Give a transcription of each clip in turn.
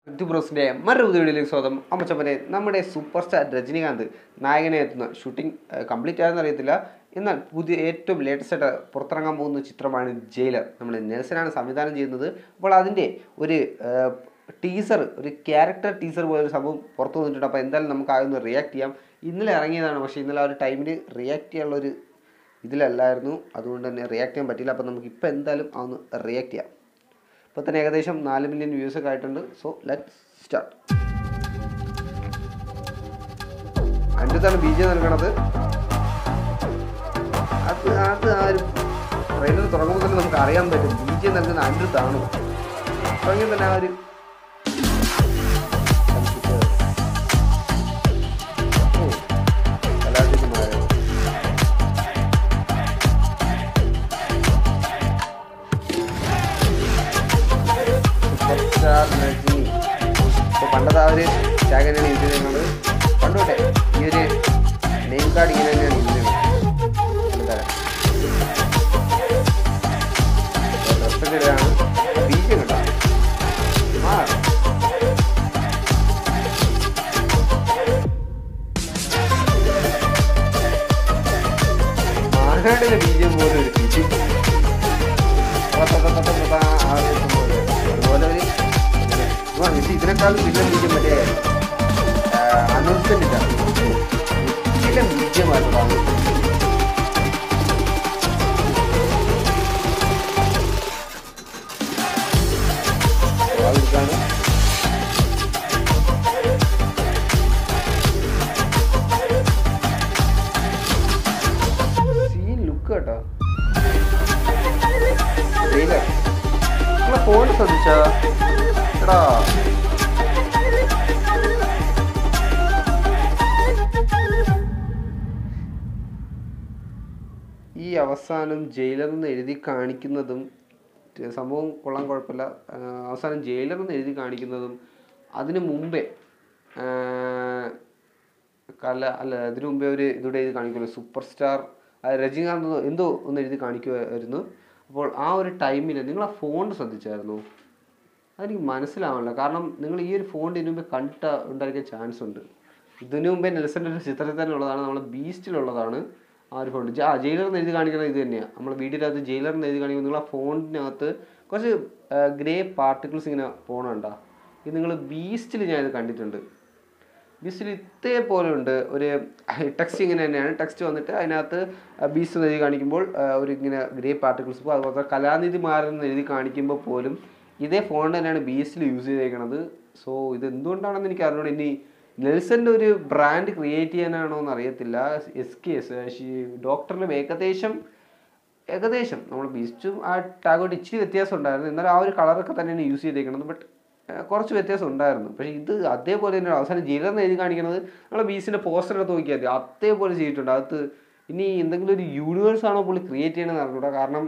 ഋതു ബ്രോസിന്റെ മറ്റൊരു പുതിയ വീഡിയോയിലേക്ക് സ്വാഗതം അമ്മച്ചപ്പനെ നമ്മുടെ സൂപ്പർ സ്റ്റാർ രജനീകാന്ത് നായകനെ എത്തുന്ന ഷൂട്ടിംഗ് കംപ്ലീറ്റ് ആയെന്ന് അറിയത്തില്ല എന്നാൽ പുതിയ ഏറ്റവും ലേറ്റസ്റ്റ് ആയിട്ട് പുറത്തിറങ്ങാൻ പോകുന്ന ചിത്രമാണ് ജയിലർ നമ്മുടെ നെൽസനാണ് സംവിധാനം ചെയ്യുന്നത് അപ്പോൾ അതിൻ്റെ ഒരു ടീസർ ഒരു ക്യാരക്ടർ ടീസർ പോലെ ഒരു സംഭവം പുറത്തു വന്നിട്ടുണ്ട് അപ്പോൾ എന്തായാലും നമുക്ക് അതൊന്ന് റിയാക്ട് ചെയ്യാം ഇന്നലെ ഇറങ്ങിയതാണ് പക്ഷേ ഇന്നലെ ആ ഒരു ടൈമിൽ റിയാക്ട് ചെയ്യാനുള്ള ഒരു ഇതിലല്ലായിരുന്നു അതുകൊണ്ട് തന്നെ റിയാക്ട് ചെയ്യാൻ പറ്റില്ല അപ്പോൾ നമുക്ക് ഇപ്പോൾ എന്തായാലും അതൊന്ന് റിയാക്ട് ചെയ്യാം ഇപ്പോൾ തന്നെ ഏകദേശം നാല് മില്യൺ വ്യൂസ് ഒക്കെ ആയിട്ടുണ്ട് സോ ലെറ്റ് സ്റ്റാർട്ട് അതിൻ്റെ അടുത്താണ് ബി ജെ നൽകണത് അത് അത് ആ ഒരു ട്രെയിലർ തുടങ്ങുമ്പോൾ തന്നെ നമുക്ക് അറിയാൻ പറ്റും ബി ജെ നൽകുന്ന അതിൻ്റെ അടുത്താണ് തുടങ്ങിയ തന്നെ ആ ഒരു ഓ, കലാതിമാരൻ. സൂപ്പർ സ്റ്റാർ രജനി ഇപ്പോൾ പണ്ടത്തെ ആ ഒരു ടാഗ് തന്നെയാണ് യൂസ് ചെയ്തിരുന്നത് പണ്ട് തൊട്ടേ ഈ ഒരു നെയിം കാർഡ് ഇങ്ങനെ തന്നെയാണ് യൂസ് ചെയ്യുന്നത് എന്താ ഡ്രസ്സൊക്കെ ഇടുകയാണ് ബീജം കേട്ടോ ആ മാനാടിലെ ബീജം പോലെ ഒരു ബീജം അതുപോലെ ഒരു ആ, ഇത് ഇതിനേക്കാളും വലിയ ബീജം മറ്റേ അനൗൺസ്മെന്റ് ഇതിലെ ബീജമായിരുന്നു അതാണ് സീൻ ലുക്ക് കേട്ടോ ട്രെയിലർ നിങ്ങളെ ഫോൺ ശ്രദ്ധിച്ചാ എടാ ഈ അവസാനം ജയിലർ എന്ന് എഴുതി കാണിക്കുന്നതും റ്റ് സംഭവം കൊള്ളാൻ കുഴപ്പമില്ല ആ, അവസാനം ജയിലർ എന്ന് എഴുതി കാണിക്കുന്നതും അതിന് മുമ്പേ ആ, കല അല്ല അതിനു മുമ്പേ ഒരു ഇതൂടെ എഴുതി കാണിക്കുമല്ലോ സൂപ്പർ സ്റ്റാർ ആ, രജനീകാന്ത് എന്നോ എന്തോ ഒന്ന് എഴുതി കാണിക്കുമായിരുന്നു അപ്പോൾ ആ ഒരു ടൈമിൽ നിങ്ങൾ ആ ഫോൺ ശ്രദ്ധിച്ചായിരുന്നു അതെനിക്ക് മനസ്സിലാവണില്ല കാരണം നിങ്ങൾ ഈ ഒരു ഫോൺ ഇതിനു മുമ്പേ കണ്ടിട്ട് ഉണ്ടായിരിക്കാൻ ചാൻസ് ഉണ്ട് ഇതിനു മുമ്പേ നെൽസൻ്റെ ഒരു ചിത്രത്തിൽ തന്നെ ഉള്ളതാണ് നമ്മളെ ബീസ്റ്റിലുള്ളതാണ് ആ ഒരു ഫോൺ ആ ജയിലർ എന്ന് എഴുതി കാണിക്കുന്നത് ഇത് തന്നെയാണ് നമ്മൾ വീടിനകത്ത് ജയിലർ എന്ന് എഴുതി കാണിക്കുമ്പോൾ നിങ്ങൾ ആ ഫോണിനകത്ത് കുറച്ച് ഗ്രേ പാർട്ടിക്കിൾസ് ഇങ്ങനെ പോകണുണ്ടോ ഇത് നിങ്ങൾ ബീസ്റ്റിൽ ഞാൻ ഇത് കണ്ടിട്ടുണ്ട് ബീസ്റ്റിൽ ഇതേപോലെ ഉണ്ട് ഒരു ടെക്സ്റ്റ് ഇങ്ങനെ തന്നെയാണ് ടെക്സ്റ്റ് വന്നിട്ട് അതിനകത്ത് ബീസ്റ്റ് എന്ന് എഴുതി കാണിക്കുമ്പോൾ ആ, ഒരു ഇങ്ങനെ ഗ്രേ പാർട്ടിക്കിൾസ് ഇപ്പോൾ അതുപോലെ കലാനിധി മാരൻ എന്ന് എഴുതി കാണിക്കുമ്പോൾ പോലും ഇതേ ഫോൺ തന്നെയാണ് ബീസ്റ്റിൽ യൂസ് ചെയ്തേക്കണത് സോ ഇത് എന്തുകൊണ്ടാണെന്ന് എനിക്ക് അറിഞ്ഞൂടെ ഇനി നെൽസന്റെ ഒരു ബ്രാൻഡ് ക്രിയേറ്റ് ചെയ്യാനാണോ എന്ന് അറിയത്തില്ല എസ് കെ എസ് ഡോക്ടറിലും ഏകദേശം ഏകദേശം നമ്മൾ ബീസ്റ്റും ആ ടാഗോട്ട് ഇച്ചിരി വ്യത്യാസം ഉണ്ടായിരുന്നു എന്നാൽ ആ ഒരു കളറൊക്കെ തന്നെയാണ് യൂസ് ചെയ്തേക്കുന്നത് ബട്ട് കുറച്ച് വ്യത്യാസം ഉണ്ടായിരുന്നു പക്ഷേ ഇത് അതേപോലെ തന്നെ അവസാനം ജയിലെന്ന് എഴുതി കാണിക്കുന്നത് നമ്മൾ ബീസിൻ്റെ പോസ്റ്റർ എടുത്ത് നോക്കിയാൽ മതി അതേപോലെ ചെയ്തിട്ടുണ്ട് അകത്ത് ഇനി എന്തെങ്കിലും ഒരു യൂണിവേഴ്സ് ആണോ പുള്ളി ക്രിയേറ്റ് ചെയ്യണമെന്ന് അറിഞ്ഞൂടാ കാരണം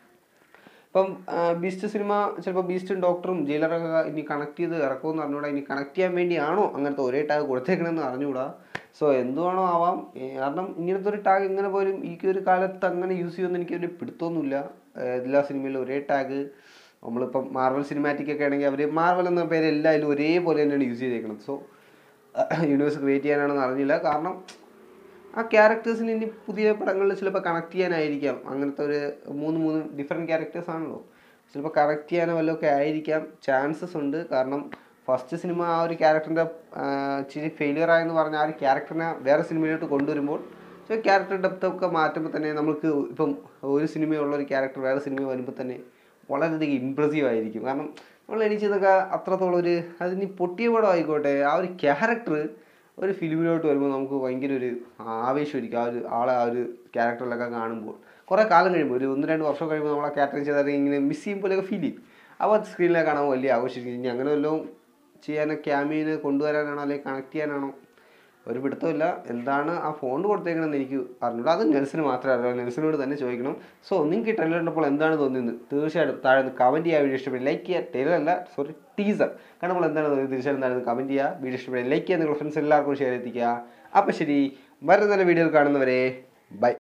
ഇപ്പം ബീസ്റ്റ് സിനിമ ചിലപ്പോൾ ബീസ്റ്റും ഡോക്ടറും ജയിലറൊക്കെ ഇനി കണക്ട് ചെയ്ത് ഇറക്കുമെന്ന് അറിഞ്ഞൂടാ ഇനി കണക്ട് ചെയ്യാൻ വേണ്ടിയാണോ അങ്ങനത്തെ ഒരേ ടാഗ് കൊടുത്തേക്കണമെന്ന് അറിഞ്ഞൂടാ സോ എന്തുവാണോ ആവാം ഏ, കാരണം ഇങ്ങനത്തെ ഒരു ടാഗ് എങ്ങനെ പോലും ഈ ഒരു കാലത്ത് അങ്ങനെ യൂസ് ചെയ്യുമെന്ന് എനിക്ക് ഒരു പിടുത്തമൊന്നുമില്ല ഏ, എല്ലാ സിനിമയിലും ഒരേ ടാഗ് നമ്മളിപ്പം മാർവൽ സിനിമാറ്റിക് ഒക്കെ ആണെങ്കിൽ അവർ മാർവൽ എന്ന പേര് എല്ലാവരും ഒരേപോലെ തന്നെയാണ് യൂസ് ചെയ്തേക്കുന്നത് സോ യൂണിവേഴ്സ് ക്രിയേറ്റ് ചെയ്യാനാണെന്ന് അറിഞ്ഞില്ല കാരണം ആ ക്യാരക്ടേഴ്സിന് ഇനി പുതിയ പടങ്ങളിൽ ചിലപ്പോൾ കണക്ട് ചെയ്യാനായിരിക്കാം അങ്ങനത്തെ ഒരു മൂന്ന് മൂന്ന് ഡിഫറെൻറ്റ് ക്യാരക്ടേഴ്സ് ആണല്ലോ ചിലപ്പോൾ കറക്റ്റ് ചെയ്യാനോ വല്ലതൊക്കെ ആയിരിക്കാം ചാൻസസ് ഉണ്ട് കാരണം ഫസ്റ്റ് സിനിമ ആ ഒരു ക്യാരക്ടറിൻ്റെ ഇച്ചിരി ഫെയിലിയർ ആയെന്ന് പറഞ്ഞ ആ ഒരു ക്യാരക്ടറിനെ വേറെ സിനിമയിലോട്ട് കൊണ്ടുവരുമ്പോൾ ചില ക്യാരക്ടർ ഡെപ്ത് ഒക്കെ മാറ്റുമ്പോൾ തന്നെ നമുക്ക് ഇപ്പം ഒരു സിനിമയുള്ള ഒരു ക്യാരക്ടർ വേറെ സിനിമ വരുമ്പോൾ തന്നെ വളരെയധികം ഇമ്പ്രസീവ് ആയിരിക്കും കാരണം നമ്മൾ എണീച്ചതൊക്കെ അത്രത്തോളം ഒരു അതിന് പൊട്ടിയ പടം ആയിക്കോട്ടെ ആ ഒരു ക്യാരക്ടർ ഒരു ഫിലിമിലോട്ട് വരുമ്പോൾ നമുക്ക് ഭയങ്കര ഒരു ആവേശമായിരിക്കും ആ ഒരു ആളെ ആ ഒരു ക്യാരക്ടറിലൊക്കെ കാണുമ്പോൾ കുറേ കാലം കഴിയുമ്പോൾ ഒരു ഒന്ന് രണ്ട് വർഷം കഴിയുമ്പോൾ നമ്മൾ ആ ക്യാരക്ടർ ചെയ്താൽ ഇങ്ങനെ മിസ് ചെയ്യും പോലെയൊക്കെ ഫീൽ ചെയ്യും അപ്പോൾ സ്ക്രീനിലൊക്കെ കാണാൻ വലിയ ആഘോഷിക്കും ഇനി അങ്ങനെ വല്ലതും ചെയ്യാനോ ക്യാമിയന് കൊണ്ടുവരാനാണോ അല്ലെങ്കിൽ കണക്ട് ചെയ്യാനാണോ ഒരു പിടുത്തമില്ല എന്താണ് ആ ഫോൺ കൊടുത്തേക്കണമെന്ന് എനിക്ക് അറിഞ്ഞൂടാ അത് നെൽസിന് മാത്രമേ അറിയാം നെൽസിനോട് തന്നെ ചോദിക്കണം സോ നിങ്ങൾക്ക് ഈ ട്രെയിലർ കണ്ടപ്പോൾ എന്താണ് തോന്നിയത് തീർച്ചയായിട്ടും താഴെ കമൻറ്റ് ചെയ്യുക വീഡിയോ ഇഷ്ടപ്പെട്ട് ലൈക്ക് ചെയ്യുക ട്രെയിലർ അല്ല സോറി ടീസർ കണ്ടപ്പോൾ എന്താണ് തോന്നിയത് തീർച്ചയായിട്ടും താഴെ കമൻറ്റ് ചെയ്യുക വീഡിയോ ഇഷ്ടപ്പെട്ട് ലൈക്ക് ചെയ്യുക നിങ്ങളുടെ ഫ്രണ്ട്സ് എല്ലാവർക്കും ഷെയർ എത്തിക്കുക അപ്പോൾ ശരി വരുന്ന നല്ല വീഡിയോയിൽ കാണുന്നവരെ ബൈ